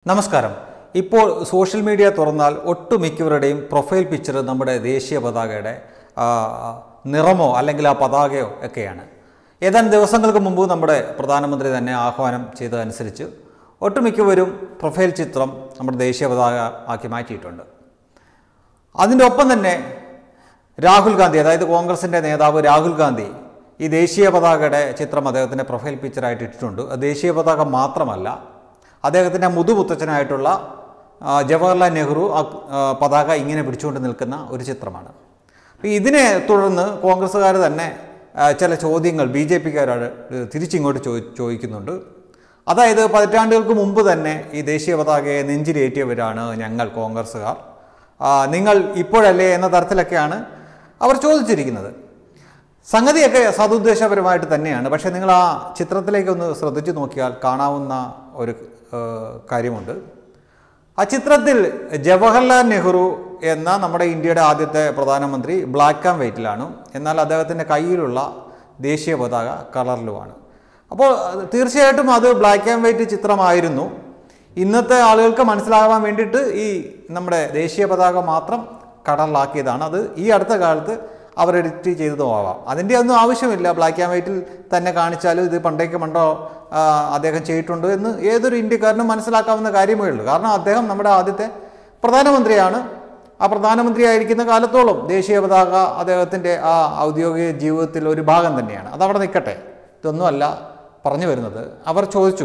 നമസ്കാരം ഇപ്പോൾ social media തുറന്നാൽ ഒട്ടുമിക്കവരുടെയും പ്രൊഫൈൽ പിക്ചർ നമ്മുടെ ദേശീയ പതാകയുടെ ആ, നിറമോ അല്ലെങ്കിൽ ആ പതാകയോ ഒക്കെയാണ് ഏതാനും ദിവസങ്ങൾക്ക് മുമ്പ് നമ്മുടെ പ്രധാനമന്ത്രി തന്നെ ആഹ്വാനം ചെയ്തതനുസരിച്ച് ഒട്ടുമിക്കവരും പ്രൊഫൈൽ ചിത്രം നമ്മുടെ ദേശീയ പതാക ആക്കി മാറ്റിയിട്ടുണ്ട് അതിൻ്റെ ഒപ്പം തന്നെ രാഹുൽ ഗാന്ധി അതായത് കോൺഗ്രസിൻ്റെ നേതാവ് രാഹുൽ ഗാന്ധി ഈ ദേശീയ പതാകയുടെ ചിത്രം അദ്ദേഹത്തിൻ്റെ പ്രൊഫൈൽ പിക്ചറായിട്ട് ഇട്ടിട്ടുണ്ട് അത് ദേശീയ പതാക മാത്രമല്ല അദ്ദേഹത്തിൻ്റെ മുതുമുത്തച്ഛനായിട്ടുള്ള ആ, ജവഹർലാൽ നെഹ്റു ആ ആ, പതാക ഇങ്ങനെ പിടിച്ചുകൊണ്ട് നിൽക്കുന്ന ഒരു ചിത്രമാണ് അപ്പോൾ ഇതിനെ തുടർന്ന് കോൺഗ്രസ്സുകാർ തന്നെ ആ, ചില ചോദ്യങ്ങൾ ബി ജെ പിക്കാരോട് തിരിച്ചിങ്ങോട്ട് ചോദി ചോദിക്കുന്നുണ്ട് അതായത് പതിറ്റാണ്ടുകൾക്ക് മുമ്പ് തന്നെ ഈ ദേശീയ പതാകയെ നെഞ്ചിലേറ്റിയവരാണ് ഞങ്ങൾ കോൺഗ്രസ്സുകാർ ആ, നിങ്ങൾ ഇപ്പോഴല്ലേ എന്ന തരത്തിലൊക്കെയാണ് അവർ ചോദിച്ചിരിക്കുന്നത് സംഗതിയൊക്കെ സതുദ്ദേശപരമായിട്ട് തന്നെയാണ് പക്ഷേ നിങ്ങൾ ആ ചിത്രത്തിലേക്ക് ഒന്ന് ശ്രദ്ധിച്ചു നോക്കിയാൽ കാണാവുന്ന ഒരു ആ, കാര്യമുണ്ട് ആ ചിത്രത്തിൽ ജവഹർലാൽ നെഹ്റു എന്ന നമ്മുടെ ഇന്ത്യയുടെ ആദ്യത്തെ പ്രധാനമന്ത്രി ബ്ലാക്ക് ആൻഡ് വൈറ്റിലാണ് എന്നാൽ അദ്ദേഹത്തിൻ്റെ കയ്യിലുള്ള ദേശീയ പതാക കളറിലുമാണ് അപ്പോൾ അത് തീർച്ചയായിട്ടും അത് ബ്ലാക്ക് ആൻഡ് വൈറ്റ് ചിത്രമായിരുന്നു ഇന്നത്തെ ആളുകൾക്ക് മനസ്സിലാകാൻ വേണ്ടിയിട്ട് ഈ നമ്മുടെ ദേശീയ പതാക മാത്രം കളറിലാക്കിയതാണ് അത് ഈ അടുത്ത കാലത്ത് അവർ എഡിറ്റ് ചെയ്തതും ആവാം അതിൻ്റെ ഒന്നും ആവശ്യമില്ല ബ്ലാക്ക് ആൻഡ് വൈറ്റിൽ തന്നെ കാണിച്ചാലും ഇത് പണ്ടേക്ക് പണ്ടോ ആ, അദ്ദേഹം ചെയ്തിട്ടുണ്ട് എന്ന് ഏതൊരു ഇന്ത്യക്കാരനും മനസ്സിലാക്കാവുന്ന കാര്യമേ ഉള്ളൂ കാരണം അദ്ദേഹം നമ്മുടെ ആദ്യത്തെ പ്രധാനമന്ത്രിയാണ് ആ പ്രധാനമന്ത്രിയായിരിക്കുന്ന കാലത്തോളം ദേശീയ പതാക അദ്ദേഹത്തിൻ്റെ ആ ഔദ്യോഗിക ജീവിതത്തിൽ ഒരു ഭാഗം തന്നെയാണ് അതവിടെ നിൽക്കട്ടെ ഇതൊന്നുമല്ല പറഞ്ഞു വരുന്നത് അവർ ചോദിച്ചു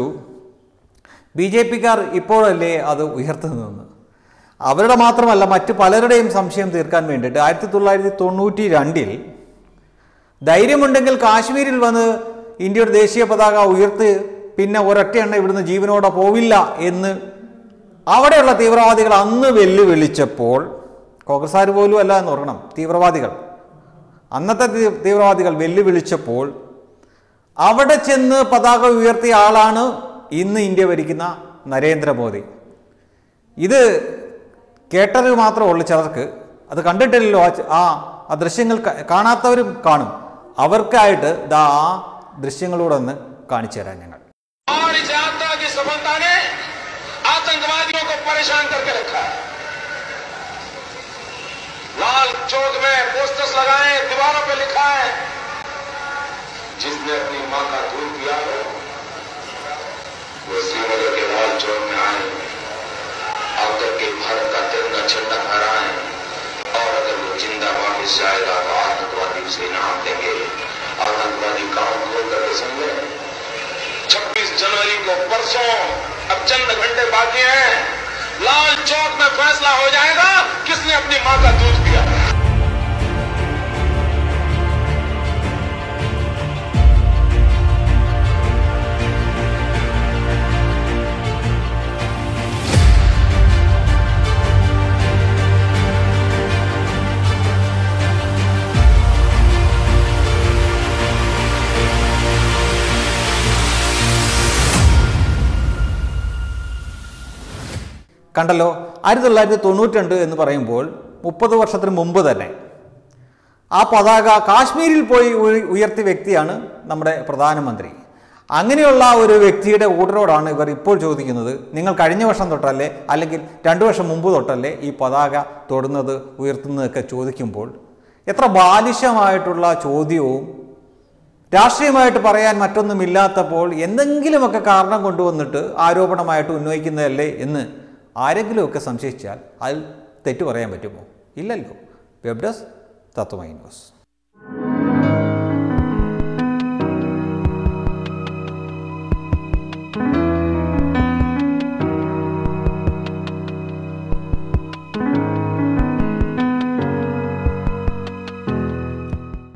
ബി ജെ പിക്കാർ ഇപ്പോഴല്ലേ അത് ഉയർത്തുന്നതെന്ന് അവരുടെ മാത്രമല്ല മറ്റു പലരുടെയും സംശയം തീർക്കാൻ വേണ്ടിയിട്ട് ആയിരത്തി തൊള്ളായിരത്തി തൊണ്ണൂറ്റി രണ്ടിൽ ധൈര്യമുണ്ടെങ്കിൽ കാശ്മീരിൽ വന്ന് ഇന്ത്യയുടെ ദേശീയ പതാക ഉയർത്ത് പിന്നെ ഒരൊറ്റ എണ്ണ ഇവിടുന്ന് ജീവനോടെ പോവില്ല എന്ന് അവിടെയുള്ള തീവ്രവാദികൾ അന്ന് വെല്ലുവിളിച്ചപ്പോൾ കോൺഗ്രസ്സുകാർ പോലും അല്ല എന്ന് ഓർക്കണം തീവ്രവാദികൾ അന്നത്തെ തീ- തീവ്രവാദികൾ വെല്ലുവിളിച്ചപ്പോൾ അവിടെ ചെന്ന് പതാക ഉയർത്തിയ ആളാണ് ഇന്ന് ഇന്ത്യ ഭരിക്കുന്ന നരേന്ദ്രമോദി ഇത് കേട്ടത് മാത്രമേ ഉള്ളൂ ചിലർക്ക് അത് കണ്ടിട്ടില്ലല്ലോ ആ ച- ആ ആ ദൃശ്യങ്ങൾ ക- കാണാത്തവരും കാണും അവർക്കായിട്ട് ദാ ആ ദൃശ്യങ്ങളൂടെ ഒന്ന് കാണിച്ചു തരാം ഞങ്ങൾ और इस यात्रा की सफलता ने आतंकवादियों को परेशान करके रखा है लाल चौक में पोस्टर्स लगाए दीवारों पे लिखा है जिसने अपनी मां का दूध पिया हो वो श्रीनगर के लाल चौक में आए आकर के भारत का तिरंगा झंडा फहराए और अगर वो जिंदा वापिस जाएगा तो आतंकवादी उसे इनाम देंगे आतंकवादी गांव खोल करके सुन ले 26 जनवरी को परसों अब चंद घंटे बाकी हैं लाल चौक में फैसला हो जाएगा किसने अपनी मां का दूध पिया കണ്ടല്ലോ ആയിരത്തി തൊള്ളായിരത്തി തൊണ്ണൂറ്റി രണ്ട് എന്ന് പറയുമ്പോൾ മുപ്പത് വർഷത്തിന് മുമ്പ് തന്നെ ആ പതാക കാശ്മീരിൽ പോയി ഉയ- ഉയർത്തിയ വ്യക്തിയാണ് നമ്മുടെ പ്രധാനമന്ത്രി അങ്ങനെയുള്ള ഒരു വ്യക്തിയുടെ ഓർഡറോടാണ് ഇവർ ഇപ്പോൾ ചോദിക്കുന്നത് നിങ്ങൾ കഴിഞ്ഞ വർഷം തൊട്ടല്ലേ അല്ലെങ്കിൽ രണ്ടു വർഷം മുമ്പ് തൊട്ടല്ലേ ഈ പതാക തൊടുന്നത് ഉയർത്തുന്നതൊക്കെ ചോദിക്കുമ്പോൾ എത്ര ബാലിശമായിട്ടുള്ള ചോദ്യവും രാഷ്ട്രീയമായിട്ട് പറയാൻ മറ്റൊന്നുമില്ലാത്തപ്പോൾ എന്തെങ്കിലുമൊക്കെ കാരണം കൊണ്ടുവന്നിട്ട് ആരോപണമായിട്ട് ഉന്നയിക്കുന്നതല്ലേ എന്ന് ആരെങ്കിലുമൊക്കെ സംശയിച്ചാൽ അതിൽ തെറ്റു പറയാൻ പറ്റുമോ ഇല്ലല്ലോ വെബ് ഡെസ്ക് തത്വമൈ ന്യൂസ്